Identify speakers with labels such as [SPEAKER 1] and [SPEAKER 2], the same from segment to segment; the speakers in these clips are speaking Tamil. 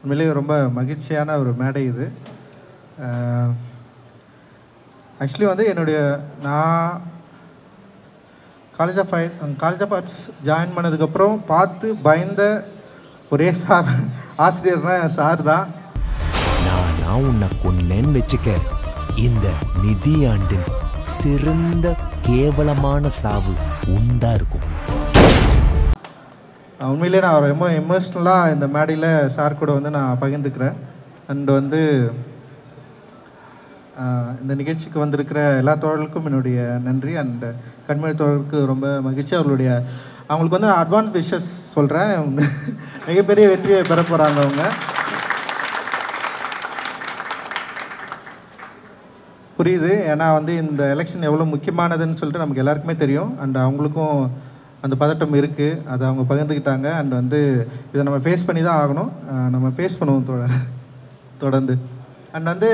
[SPEAKER 1] உண்மையிலேயே ரொம்ப மகிழ்ச்சியான ஒரு மேடை இது ஆக்சுவலி வந்து என்னுடைய நான் college of college of arts join பண்ணதுக்கப்புறம் பார்த்து பயந்த ஒரே சார் ஆசிரியர்னா சார் தான்
[SPEAKER 2] நானா உன்னை கொன்னேன்னு வச்சுக்க இந்த நிதியாண்டின் சிறந்த கேவலமான சாவு உண்டா இருக்கும்
[SPEAKER 1] உண்மையிலே நான் ரொம்ப எமோஷ்னலாக இந்த மேடையில் சார் கூட வந்து நான் பகிர்ந்துக்கிறேன் அண்ட் வந்து ஆஹ், இந்த நிகழ்ச்சிக்கு வந்திருக்கிற எல்லா தோழர்களுக்கும் என்னுடைய நன்றி அண்ட் கண்மணி தோழருக்கு ரொம்ப மகிழ்ச்சி அவர்களுடைய அவங்களுக்கு வந்து நான் அட்வான்ஸ் விஷஸ் சொல்கிறேன் மிகப்பெரிய வெற்றியை பெற போகிறாங்க அவங்க புரியுது ஏன்னா வந்து இந்த எலெக்ஷன் எவ்வளோ முக்கியமானதுன்னு சொல்லிட்டு நமக்கு எல்லாருக்குமே தெரியும் அண்ட் அவங்களுக்கும் அந்த பதட்டம் இருக்குது அதை அவங்க பகிர்ந்துக்கிட்டாங்க அண்ட் வந்து இதை நம்ம ஃபேஸ் பண்ணி தான் ஆகணும் அஹ் நம்ம ஃபேஸ் பண்ணுவோம் தொடர் தொடர்ந்து அண்ட் வந்து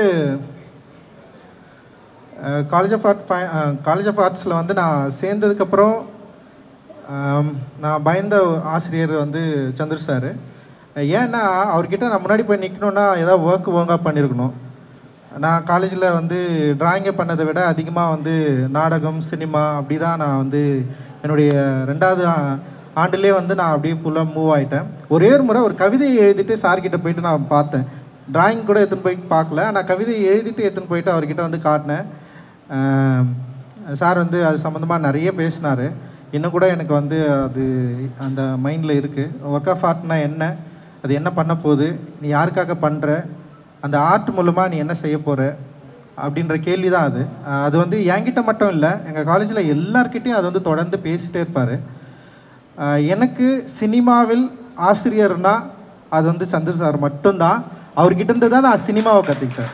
[SPEAKER 1] college of art college of ஆர்ட்ஸில் வந்து நான் சேர்ந்ததுக்கப்புறம் ஆம், நான் பயந்த ஆசிரியர் வந்து சந்திர சார் ஏன்னா அவர்கிட்ட நான் முன்னாடி போய் நிற்கணுன்னா ஏதாவது ஒர்க் ஒழுங்காக பண்ணியிருக்கணும் நான் காலேஜில் வந்து டிராயிங்கை பண்ணதை விட அதிகமாக வந்து நாடகம் சினிமா அப்படி தான் நான் வந்து என்னுடைய ரெண்டாவது ஆ- ஆண்டுலேயே வந்து நான் அப்படியே ஃபுல்லாக மூவ் ஆகிட்டேன் ஒரே ஒரு முறை ஒரு கவிதையை எழுதிட்டு சார்கிட்ட போயிட்டு நான் பார்த்தேன் டிராயிங் கூட எடுத்துன்னு போய் பார்க்கல நான் கவிதையை எழுதிட்டு எடுத்துன்னு போயிட்டு அவர்கிட்ட வந்து காட்டினேன் ஆம், சார் வந்து அது சம்மந்தமாக நிறைய பேசினார் இன்னும் கூட எனக்கு வந்து அது அந்த மைண்டில் இருக்குது ஒர்க் ஆஃப் ஆர்ட்னா என்ன அது என்ன பண்ண போகுது நீ யாருக்காக பண்ணுற அந்த ஆர்ட் மூலமாக நீ என்ன செய்ய போகிற அப்படின்ற கேள்வி தான் அது அஹ் அது வந்து என்கிட்ட மட்டும் இல்லை எங்கள் காலேஜில் எல்லார்கிட்டையும் அது வந்து தொடர்ந்து பேசிகிட்டே இருப்பார் எனக்கு சினிமாவில் ஆசிரியர்னா அது வந்து சந்திர சார் மட்டும்தான் அவர்கிட்ட இருந்து தான் நான் சினிமாவை கற்றுக்கிட்டேன்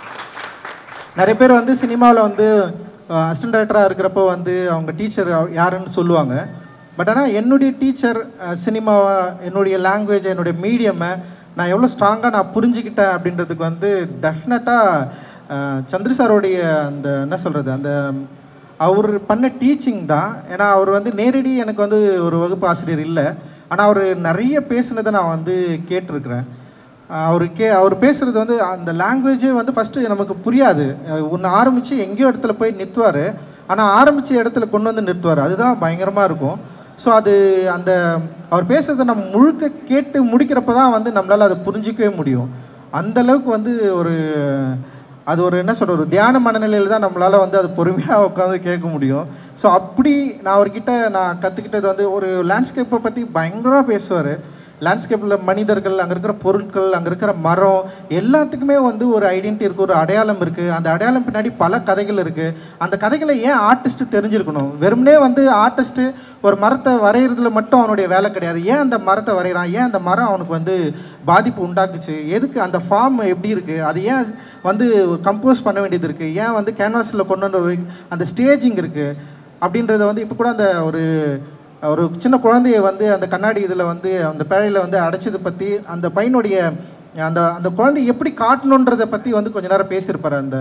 [SPEAKER 1] நிறைய பேர் வந்து சினிமாவில் வந்து அசிஸ்டன்ட் டைரக்டராக இருக்கிறப்போ வந்து அவங்க டீச்சர் யாருன்னு சொல்லுவாங்க பட் ஆனால் என்னுடைய டீச்சர் சினிமாவை என்னுடைய லாங்குவேஜ் என்னுடைய மீடியமை நான் எவ்வளோ ஸ்ட்ராங்காக நான் புரிஞ்சுக்கிட்டேன் அப்படின்றதுக்கு வந்து டெஃபினட்டாக சந்திர சாரோடைய அந்த என்ன சொல்கிறது அந்த அவர் பண்ண டீச்சிங் தான் ஏன்னா அவர் வந்து நேரடி எனக்கு வந்து ஒரு வகுப்பு ஆசிரியர் இல்லை ஆனால் அவர் நிறைய பேசுனதை நான் வந்து கேட்டிருக்கிறேன் அவர் கே அவர் பேசுகிறது வந்து அந்த லாங்குவேஜே வந்து ஃபஸ்ட்டு நமக்கு புரியாது ஒன்று ஆரம்பித்து எங்கேயோ இடத்துல போய் நிறுத்துவார் ஆனால் ஆரம்பித்த இடத்துல கொண்டு வந்து நிறுத்துவார் அதுதான் பயங்கரமாக இருக்கும் ஸோ அது அந்த அவர் பேசுகிறத நம்ம முழுக்க கேட்டு முடிக்கிறப்ப தான் வந்து நம்மளால் அதை புரிஞ்சிக்கவே முடியும் அந்த அளவுக்கு வந்து ஒரு அது ஒரு என்ன சொல்ற ஒரு தியான மனநிலையில் தான் நம்மளால் வந்து அது பொறுமையாக உட்காந்து கேட்க முடியும் ஸோ அப்படி நான் அவர்கிட்ட நான் கற்றுக்கிட்டது வந்து ஒரு லேண்ட்ஸ்கேப்பை பற்றி பயங்கரமாக பேசுவார் லேண்ட்ஸ்கேப்பில் மனிதர்கள் அங்கே இருக்கிற பொருட்கள் அங்கே இருக்கிற மரம் எல்லாத்துக்குமே வந்து ஒரு ஐடென்டிட்டி இருக்குது ஒரு அடையாளம் இருக்குது அந்த அடையாளம் பின்னாடி பல கதைகள் இருக்குது அந்த கதைகளை ஏன் ஆர்டிஸ்ட் தெரிஞ்சிருக்கணும் வெறுமனே வந்து ஆர்டிஸ்ட்டு ஒரு மரத்தை வரைகிறதுல மட்டும் அவனுடைய வேலை கிடையாது ஏன் அந்த மரத்தை வரைகிறான் ஏன் அந்த மரம் அவனுக்கு வந்து பாதிப்பு உண்டாக்குச்சு எதுக்கு அந்த ஃபார்ம் எப்படி இருக்குது அது ஏன் வந்து கம்போஸ் பண்ண வேண்டியது இருக்குது ஏன் வந்து கேன்வாஸில் கொண்டு வந்து வை- அந்த ஸ்டேஜிங் இருக்குது அப்படின்றத வந்து இப்போ கூட அந்த ஒரு ஒரு சின்ன குழந்தைய வந்து அந்த கண்ணாடி இதில் வந்து அந்த பேழையில் வந்து அடைச்சதை பற்றி அந்த பையனுடைய அந்த அந்த குழந்தைய எப்படி காட்டணுன்றதை பற்றி வந்து கொஞ்ச நேரம் பேசியிருப்பார் அந்த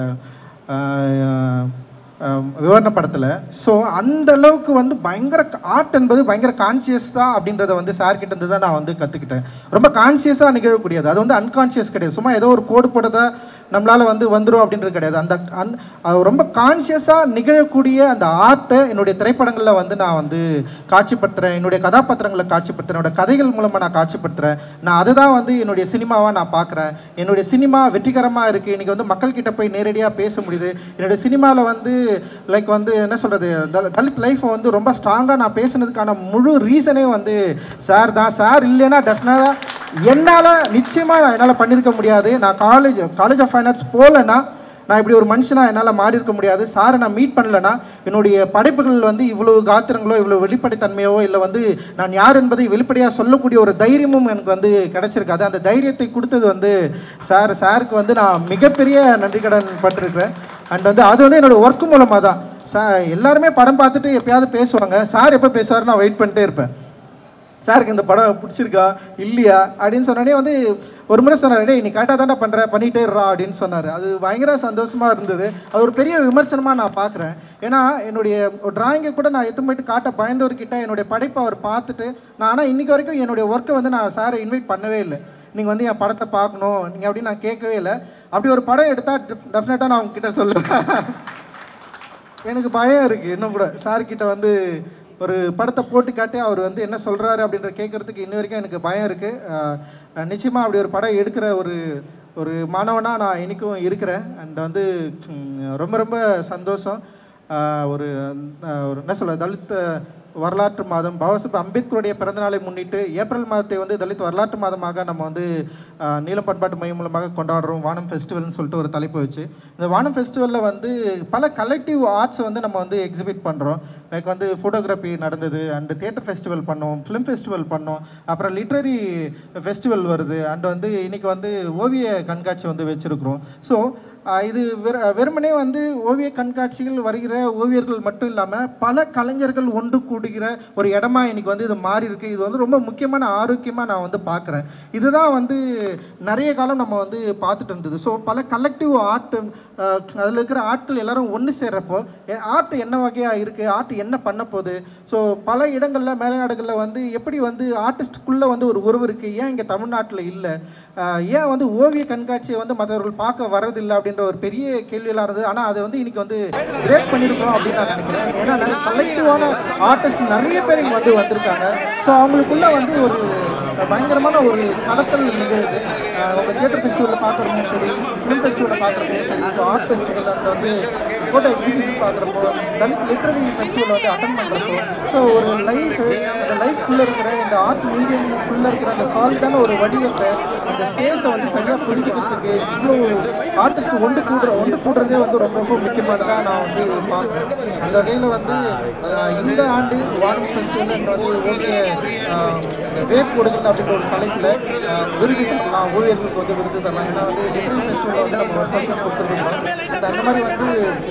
[SPEAKER 1] ஆஹ், ஆஹ், விவரண படத்தில் ஸோ அந்த அளவுக்கு வந்து பயங்கர ஆர்ட் என்பது பயங்கர கான்சியஸ் தான் அப்படின்றத வந்து சார்கிட்ட இருந்து தான் நான் வந்து கற்றுக்கிட்டேன் ரொம்ப கான்சியஸாக நிகழக்கூடியது அது வந்து அன்கான்சியஸ் கிடையாது சும்மா ஏதோ ஒரு கோடு போட்டதா நம்மளால் வந்து வந்துடும் அப்படின்றது கிடையாது அந்த அன் அது ரொம்ப கான்சியஸாக நிகழக்கூடிய அந்த ஆர்ட்டை என்னுடைய திரைப்படங்களில் வந்து நான் வந்து காட்சிப்படுத்துகிறேன் என்னுடைய கதாபாத்திரங்களை காட்சிப்படுத்துகிறேன் என்னோட கதைகள் மூலமாக நான் காட்சிப்படுத்துகிறேன் நான் அதை தான் வந்து என்னுடைய சினிமாவாக நான் பார்க்குறேன் என்னுடைய சினிமா வெற்றிகரமாக இருக்குது இன்றைக்கி வந்து மக்கள்கிட்ட போய் நேரடியாக பேச முடியுது என்னுடைய சினிமாவில் வந்து லைக் வந்து என்ன சொல்கிறது தலித் லைஃப்பை வந்து ரொம்ப ஸ்ட்ராங்காக நான் பேசுனதுக்கான முழு ரீசனே வந்து சார் தான் சார் இல்லைன்னா டெஃபினட்டாக என்னால் நிச்சயமாக என்னால் பண்ணியிருக்க முடியாது நான் college college of fine arts போகலன்னா நான் இப்படி ஒரு மனுஷனாக என்னால் மாறி இருக்க முடியாது சாரை நான் மீட் பண்ணலனா என்னுடைய படைப்புகள் வந்து இவ்வளோ காத்திரங்களோ இவ்வளோ வெளிப்படைத்தன்மையோ இல்லை வந்து நான் யார் என்பதை வெளிப்படையாக சொல்லக்கூடிய ஒரு தைரியமும் எனக்கு வந்து கிடைச்சிருக்காது அந்த தைரியத்தை கொடுத்தது வந்து சார் சாருக்கு வந்து நான் மிகப்பெரிய நன்றி கடன் பட்டிருக்கிறேன் அண்ட் வந்து அது வந்து என்னோட ஒர்க் மூலமாக தான் சா எல்லாருமே படம் பார்த்துட்டு எப்பயாவது பேசுவாங்க சார் எப்போ பேசுவார் நான் வெயிட் பண்ணிட்டே இருப்பேன் சாருக்கு இந்த படம் பிடிச்சிருக்கா இல்லையா அப்படின்னு சொன்னோடனே வந்து ஒரு முறை சொன்னார் டேய் நீ கரெக்டாக தானே பண்ணுற பண்ணிகிட்டே இருறா அப்படின்னு சொன்னார் அது பயங்கர சந்தோஷமாக இருந்தது அது ஒரு பெரிய விமர்சனமாக நான் பார்க்குறேன் ஏன்னா என்னுடைய ஒரு டிராயிங்கை கூட நான் எத்தனை போயிட்டு காட்ட பயந்தவர்கிட்ட என்னுடைய படைப்பை அவர் பார்த்துட்டு நான் ஆனால் இன்றைக்கி வரைக்கும் என்னுடைய ஒர்க்கை வந்து நான் சாரை இன்வைட் பண்ணவே இல்லை நீங்கள் வந்து என் படத்தை பார்க்கணும் நீங்கள் அப்படின்னு நான் கேட்கவே இல்லை அப்படி ஒரு படம் எடுத்தால் டெஃபினட்டாக நான் உங்ககிட்ட சொல்லுவேன் எனக்கு பயம் இருக்குது இன்னும் கூட சார் கிட்ட வந்து ஒரு படத்தை போட்டு காட்டி அவர் வந்து என்ன சொல்கிறாரு அப்படின்ற கேட்குறதுக்கு இன்ன வரைக்கும் எனக்கு பயம் இருக்குது நிச்சயமாக அப்படி ஒரு படம் எடுக்கிற ஒரு ஒரு மாணவனாக நான் இன்றைக்கும் இருக்கிறேன் அண்ட் வந்து ம், ரொம்ப ரொம்ப சந்தோஷம் ஆஹ் ஒரு ஆஹ் ஒரு என்ன சொல்ல தலித் வரலாற்று மாதம் பாபாசாஹிப் அம்பேத்கருடைய பிறந்தநாளை முன்னிட்டு ஏப்ரல் மாதத்தை வந்து தலித் வரலாற்று மாதமாக நம்ம வந்து ஆஹ் நீலம் பண்பாட்டு மையம் மூலமாக கொண்டாடுறோம் வானம் ஃபெஸ்டிவல்னு சொல்லிட்டு ஒரு தலைப்பு வச்சு இந்த வானம் ஃபெஸ்டிவலில் வந்து பல கலெக்டிவ் ஆர்ட்ஸை வந்து நம்ம வந்து எக்ஸிபிட் பண்ணுறோம் லைக் வந்து ஃபோட்டோகிராஃபி நடந்தது அண்டு தியேட்டர் ஃபெஸ்டிவல் பண்ணோம் ஃபிலிம் ஃபெஸ்டிவல் பண்ணோம் அப்புறம் லிட்ரரி ஃபெஸ்டிவல் வருது அண்ட் வந்து இன்னைக்கு வந்து ஓவிய கண்காட்சி வந்து வச்சுருக்குறோம் ஸோ இது வெற வெறுமனே வந்து ஓவிய கண்காட்சிகள் வருகிற ஓவியர்கள் மட்டும் இல்லாமல் பல கலைஞர்கள் ஒன்று கூடுகிற ஒரு இடமா இன்னைக்கு வந்து இது மாறி இருக்கு இது வந்து ரொம்ப முக்கியமான ஆரோக்கியமாக நான் வந்து பார்க்குறேன் இதுதான் வந்து நிறைய காலம் நம்ம வந்து பார்த்துட்டு இருந்தது ஸோ பல கலெக்டிவ் ஆர்ட் அதில் இருக்கிற ஆட்கள் எல்லாரும் ஒன்று சேர்றப்போ ஆர்ட் என்ன வகையாக இருக்குது ஆர்ட் என்ன பண்ண போகுது ஸோ பல இடங்களில் மேலைநாடுகளில் வந்து எப்படி வந்து ஆர்டிஸ்டுக்குள்ளே வந்து ஒரு உறவு இருக்குது ஏன் இங்கே தமிழ்நாட்டில் இல்லை ஏன் வந்து ஓவிய கண்காட்சியை வந்து மற்றவர்கள் பார்க்க வர்றதில்லை அப்படின்ற ஒரு பெரிய கேள்வியெல்லாம் இருந்தது ஆனால் அதை வந்து இன்னைக்கு வந்து பிரேக் பண்ணியிருக்கிறோம் அப்படின்னு நான் நினைக்கிறேன் ஏன்னா நிறைய கலெக்டிவான ஆர்டிஸ்ட் நிறைய பேர் இங்கே வந்து வந்திருக்காங்க ஸோ அவங்களுக்குள்ள வந்து ஒரு பயங்கரமான ஒரு கடத்தல் நிகழுது அஹ் உங்க தியேட்டர் ஃபெஸ்டிவலில் பார்க்குறப்பவும் சரி ஃபிலிம் ஃபெஸ்டிவலில் பார்க்குறப்பவும் சரி இப்போ ஆர்ட் ஃபெஸ்டிவல் அண்ட் வந்து ஃபோட்டோ எக்ஸிபிஷன் பார்க்குறப்போ தலித் லிட்ரரி ஃபெஸ்டிவல் வந்து அட்டன் பண்ணுறப்போ ஸோ ஒரு லைஃப் அந்த லைஃப்குள்ளே இருக்கிற இந்த ஆர்ட் மீடியம்குள்ளே இருக்கிற அந்த சாலிடான ஒரு வடிவத்தை அந்த ஸ்பேஸை வந்து சரியாக புரிஞ்சுக்கிறதுக்கு இவ்வளோ ஆர்டிஸ்ட் ஒன்று கூடுற ஒன்று கூடுறதே வந்து ரொம்ப ரொம்ப முக்கியமானதாக நான் வந்து பார்க்குறேன் அந்த வகையில் வந்து அஹ், இந்த ஆண்டு வானம் ஃபெஸ்டிவல் வந்து ஓவிய அஹ், இந்த வேர்க்கோடுகள் அப்படின்ற ஒரு தலைப்பில் விருது தரலாம் ஓவியர்களுக்கு வந்து விருது தரலாம் ஏன்னா வந்து லிட்ரரி ஃபெஸ்டிவலில் வந்து நம்ம வருஷம் வருஷம் கொடுத்துருக்கோம் அந்த அந்த மாதிரி வந்து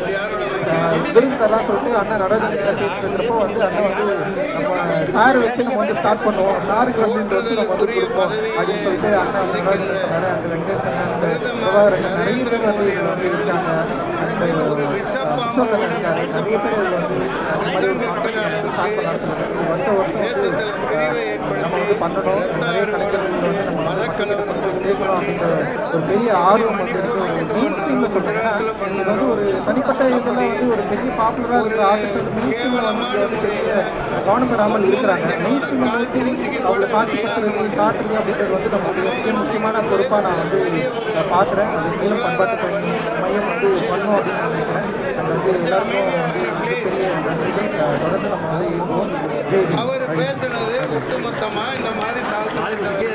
[SPEAKER 1] அஹ், விருது தரலாம்னு சொல்லிட்டு அண்ணன் நடராஜன் கிட்ட பேசிட்டு இருக்கிறப்போ வந்து அண்ணன் வந்து நம்ம சார் வச்சு நம்ம வந்து ஸ்டார்ட் பண்ணுவோம் சாருக்கு வந்து இந்த வருஷம் நம்ம வந்து கொடுப்போம் அப்படின்னு சொல்லிட்டு அண்ணன் வந்து நடராஜன் சொன்னார் அண்ட் வெங்கடேஷ் அண்ணன் அண்ட் பிரபாகர் அண்ணன் நிறைய பேர் வந்து இதில் வந்து இருக்காங்க அண்ட் விஸ்வந்தன் இருக்காரு நிறைய பேர் இதில் வந்து அந்த மாதிரி ஒரு கான்செப்ட் நம்ம வந்து ஸ்டார்ட் பண்ணலாம்னு சொல்லுங்க இது வருஷம் வருஷம் வந்து அஹ், நம்ம வந்து பண்ணணும் நிறைய கலைஞர்கள் வந்து நம்ம வந்து மக்கள்கிட்ட கொண்டு போய் சேர்க்கணும் அப்படின்ற ஒரு பெரிய ஆர்வம் வந்து எனக்கு ஒரு மெயின் ஸ்ட்ரீமில் சொல்கிறேன்னா இது வந்து ஒரு தனிப்பட்ட இதில் வந்து ஒரு பெரிய பாப்புலராக இருக்கிற ஆர்டிஸ்ட் வந்து மெயின் ஸ்ட்ரீமில் வந்து இங்கே வந்து பெரிய கவனம் பெறாமல் இருக்கிறாங்க மெயின் ஸ்ட்ரீமை நோக்கி அவளை காட்சிப்படுத்துறது காட்டுறது அப்படின்றது வந்து நம்மளுடைய மிக முக்கியமான பொறுப்பாக நான் வந்து பார்க்குறேன் அது நீளம் பண்பாட்டு மையம் மையம் வந்து பண்ணும் அப்படின்னு நான் நினைக்கிறேன் அண்ட் வந்து எல்லாருக்கும் வந்து மிகப்பெரிய நன்றிகள் அஹ் தொடர்ந்து நம்ம வந்து இயங்குவோம் ஜெய் பீம்
[SPEAKER 3] அவர்
[SPEAKER 1] மகிழ்ச்சி
[SPEAKER 3] பேசுனது ஒட்டுமொத்தமா இந்த மாதிரி தாழ்த்தப்பட்ட